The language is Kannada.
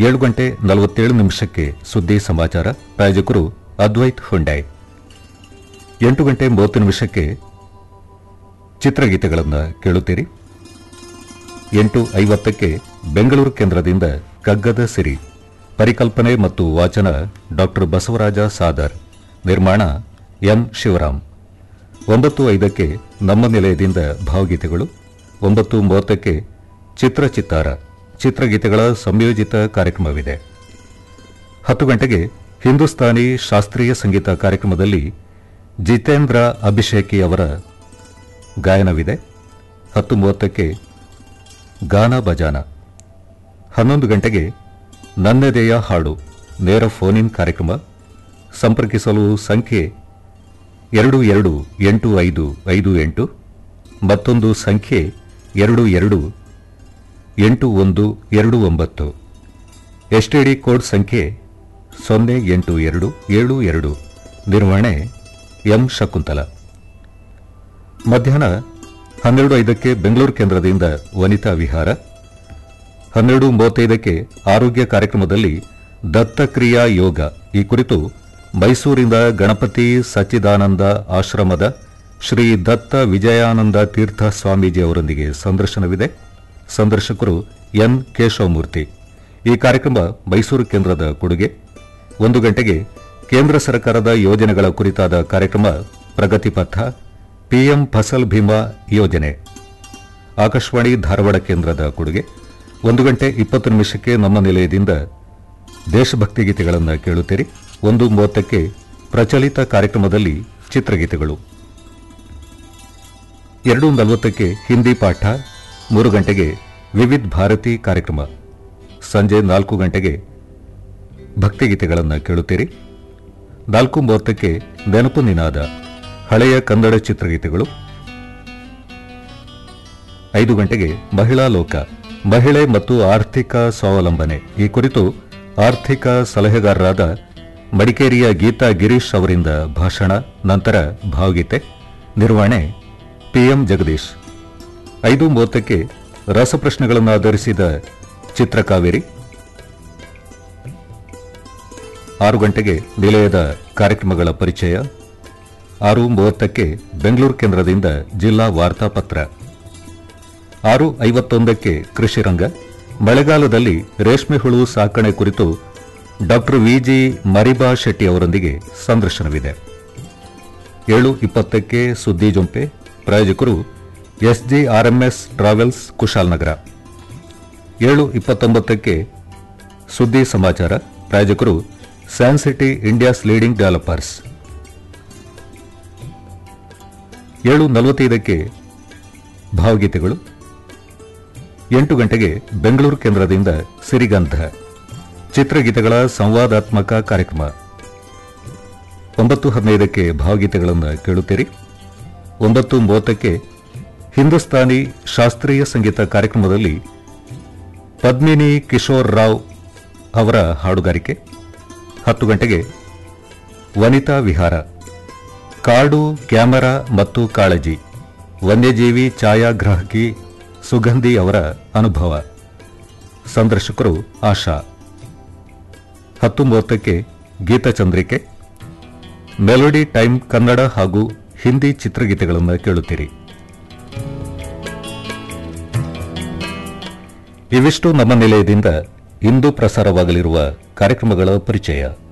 ಏಳು ಗಂಟೆ ನಲವತ್ತೇಳು ನಿಮಿಷಕ್ಕೆ ಸುದ್ದಿ ಸಮಾಚಾರ ಪ್ರಾಯೋಜಕರು ಅದ್ವೈತ್ ಹುಂಡೈ ಎಂಟು ಗಂಟೆ ಮೂವತ್ತು ನಿಮಿಷಕ್ಕೆ ಚಿತ್ರಗೀತೆಗಳನ್ನು ಕೇಳುತ್ತೀರಿ ಎಂಟು ಐವತ್ತಕ್ಕೆ ಬೆಂಗಳೂರು ಕೇಂದ್ರದಿಂದ ಕಗ್ಗದ ಸಿರಿ ಪರಿಕಲ್ಪನೆ ಮತ್ತು ವಾಚನ ಡಾಕ್ಟರ್ ಬಸವರಾಜ ಸಾದರ್ ನಿರ್ಮಾಣ ಎಂ ಶಿವರಾಮ್ ಒಂಬತ್ತು ಐದಕ್ಕೆ ನಮ್ಮ ನಿಲಯದಿಂದ ಭಾವಗೀತೆಗಳು ಒಂಬತ್ತು ಮೂವತ್ತಕ್ಕೆ ಚಿತ್ರಚಿತ್ತಾರ ಚಿತ್ರಗೀತೆಗಳ ಸಂಯೋಜಿತ ಕಾರ್ಯಕ್ರಮವಿದೆ ಹತ್ತು ಗಂಟೆಗೆ ಹಿಂದೂಸ್ತಾನಿ ಶಾಸ್ತ್ರೀಯ ಸಂಗೀತ ಕಾರ್ಯಕ್ರಮದಲ್ಲಿ ಜಿತೇಂದ್ರ ಅಭಿಷೇಕಿ ಅವರ ಗಾಯನವಿದೆ ಹತ್ತು ಮೂವತ್ತಕ್ಕೆ ಗಾನ ಬಜಾನ ಹನ್ನೊಂದು ಗಂಟೆಗೆ ನನ್ನೆದೆಯ ಹಾಡು ನೇರ ಫೋನ್ ಇನ್ ಕಾರ್ಯಕ್ರಮ ಸಂಪರ್ಕಿಸಲು ಸಂಖ್ಯೆ ಎರಡು ಎರಡು ಎಂಟು ಐದು ಐದು ಎಂಟು ಮತ್ತೊಂದು ಸಂಖ್ಯೆ ಎರಡು ಎರಡು ಎಂಟು ಒಂದು ಎರಡು ಒಂಬತ್ತು ಎಸ್ಟಿಡಿ ಕೋಡ್ ಸಂಖ್ಯೆ ಸೊನ್ನೆ ಎಂಟು ಎರಡು ಏಳು ಎರಡು ನಿರ್ವಹಣೆ ಎಂ ಶಕುಂತಲ ಮಧ್ಯಾಹ್ನ ಹನ್ನೆರಡು ಐದಕ್ಕೆ ಬೆಂಗಳೂರು ಕೇಂದ್ರದಿಂದ ವನಿತಾ ವಿಹಾರ ಹನ್ನೆರಡು ಮೂವತ್ತೈದಕ್ಕೆ ಆರೋಗ್ಯ ಕಾರ್ಯಕ್ರಮದಲ್ಲಿ ದತ್ತಕ್ರಿಯಾ ಯೋಗ ಈ ಕುರಿತು ಮೈಸೂರಿನ ಗಣಪತಿ ಸಚ್ಚಿದಾನಂದ ಆಶ್ರಮದ ಶ್ರೀ ದತ್ತ ವಿಜಯಾನಂದ ತೀರ್ಥ ಸ್ವಾಮೀಜಿ ಅವರೊಂದಿಗೆ ಸಂದರ್ಶನವಿದೆ ಸಂದರ್ಶಕರು ಎನ್ ಕೇಶವಮೂರ್ತಿ ಈ ಕಾರ್ಯಕ್ರಮ ಮೈಸೂರು ಕೇಂದ್ರದ ಕೊಡುಗೆ ಒಂದು ಗಂಟೆಗೆ ಕೇಂದ್ರ ಸರ್ಕಾರದ ಯೋಜನೆಗಳ ಕುರಿತಾದ ಕಾರ್ಯಕ್ರಮ ಪ್ರಗತಿ ಪಥ ಪಿಎಂ ಫಸಲ್ ಭೀಮಾ ಯೋಜನೆ ಆಕಾಶವಾಣಿ ಧಾರವಾಡ ಕೇಂದ್ರದ ಕೊಡುಗೆ ಒಂದು ಗಂಟೆ ಇಪ್ಪತ್ತು ನಿಮಿಷಕ್ಕೆ ನಮ್ಮ ನಿಲಯದಿಂದ ದೇಶಭಕ್ತಿ ಗೀತೆಗಳನ್ನು ಕೇಳುತ್ತೀರಿ ಒಂದು ಮೂವತ್ತಕ್ಕೆ ಪ್ರಚಲಿತ ಕಾರ್ಯಕ್ರಮದಲ್ಲಿ ಚಿತ್ರಗೀತೆಗಳು ಎರಡು ನಲವತ್ತಕ್ಕೆ ಹಿಂದಿ ಪಾಠ ಮೂರು ಗಂಟೆಗೆ ವಿವಿಧ ಭಾರತಿ ಕಾರ್ಯಕ್ರಮ ಸಂಜೆ ನಾಲ್ಕು ಗಂಟೆಗೆ ಭಕ್ತಿಗೀತೆಗಳನ್ನು ಕೇಳುತ್ತೀರಿ ನಾಲ್ಕು ಮೂವತ್ತಕ್ಕೆ ನೆನಪು ನಿನಾದ ಹಳೆಯ ಕನ್ನಡ ಚಿತ್ರಗೀತೆಗಳು ಐದು ಗಂಟೆಗೆ ಮಹಿಳಾ ಲೋಕ ಮಹಿಳೆ ಮತ್ತು ಆರ್ಥಿಕ ಸ್ವಾವಲಂಬನೆ ಈ ಕುರಿತು ಆರ್ಥಿಕ ಸಲಹೆಗಾರರಾದ ಮಡಿಕೇರಿಯ ಗೀತಾ ಗಿರೀಶ್ ಅವರಿಂದ ಭಾಷಣ ನಂತರ ಭಾವಗೀತೆ ನಿರ್ವಹಣೆ ಪಿಎಂ ಜಗದೀಶ್ ಐದು ಮೂವತ್ತಕ್ಕೆ ರಸಪ್ರಶ್ನೆಗಳನ್ನು ಆಧರಿಸಿದ ಚಿತ್ರಕಾವೇರಿ ಆರು ಗಂಟೆಗೆ ನಿಲಯದ ಕಾರ್ಯಕ್ರಮಗಳ ಪರಿಚಯ ಆರು ಮೂವತ್ತಕ್ಕೆ ಬೆಂಗಳೂರು ಕೇಂದ್ರದಿಂದ ಜಿಲ್ಲಾ ವಾರ್ತಾಪತ್ರ ಆರು ಐವತ್ತೊಂದಕ್ಕೆ ಕೃಷಿರಂಗ ಮಳೆಗಾಲದಲ್ಲಿ ರೇಷ್ಮೆ ಹುಳು ಸಾಕಣೆ ಕುರಿತು ಡಾಕ್ಟರ್ ವಿಜಿ ಮರಿಬಾ ಶೆಟ್ಟಿ ಅವರೊಂದಿಗೆ ಸಂದರ್ಶನವಿದೆ ಏಳು ಇಪ್ಪತ್ತಕ್ಕೆ ಸುದ್ದಿ ಜೊಂಪೆ ಪ್ರಾಯೋಜಕರು ಎಸ್ಜಿಆರ್ಎಂಎಸ್ ಟ್ರಾವೆಲ್ಸ್ ಕುಶಾಲನಗರ ಏಳು ಇಪ್ಪತ್ತೊಂಬತ್ತಕ್ಕೆ ಸುದ್ದಿ ಸಮಾಚಾರ ಪ್ರಾಯೋಜಕರು ಸ್ಯಾನ್ಸಿಟಿ ಇಂಡಿಯಾಸ್ ಲೀಡಿಂಗ್ ಡೆವಲಪರ್ಸ್ ಏಳು ನಲವತ್ತೈದಕ್ಕೆ ಭಾವಗೀತೆಗಳು ಎಂಟು ಗಂಟೆಗೆ ಬೆಂಗಳೂರು ಕೇಂದ್ರದಿಂದ ಸಿರಿಗಂಧ ಚಿತ್ರಗೀತೆಗಳ ಸಂವಾದಾತ್ಮಕ ಕಾರ್ಯಕ್ರಮ ಒಂಬತ್ತು ಹದಿನೈದಕ್ಕೆ ಭಾವಗೀತೆಗಳನ್ನು ಕೇಳುತ್ತೀರಿ ಒಂಬತ್ತು ಮೂವತ್ತಕ್ಕೆ ಹಿಂದೂಸ್ತಾನಿ ಶಾಸ್ತ್ರೀಯ ಸಂಗೀತ ಕಾರ್ಯಕ್ರಮದಲ್ಲಿ ಪದ್ಮಿನಿ ಕಿಶೋರ್ ರಾವ್ ಅವರ ಹಾಡುಗಾರಿಕೆ ಹತ್ತು ಗಂಟೆಗೆ ವನಿತಾ ವಿಹಾರ ಕಾಡು ಕ್ಯಾಮರಾ ಮತ್ತು ಕಾಳಜಿ ವನ್ಯಜೀವಿ ಛಾಯಾಗ್ರಾಹಕಿ ಸುಗಂಧಿ ಅವರ ಅನುಭವ ಸಂದರ್ಶಕರು ಆಶಾ ಹತ್ತು ಮೂವತ್ತಕ್ಕೆ ಗೀತಚಂದ್ರಿಕೆ ಮೆಲೋಡಿ ಟೈಮ್ ಕನ್ನಡ ಹಾಗೂ ಹಿಂದಿ ಚಿತ್ರಗೀತೆಗಳನ್ನು ಕೇಳುತ್ತೀರಿ ಇವಿಷ್ಟು ನಮ್ಮ ನಿಲಯದಿಂದ ಇಂದು ಪ್ರಸಾರವಾಗಲಿರುವ ಕಾರ್ಯಕ್ರಮಗಳ ಪರಿಚಯ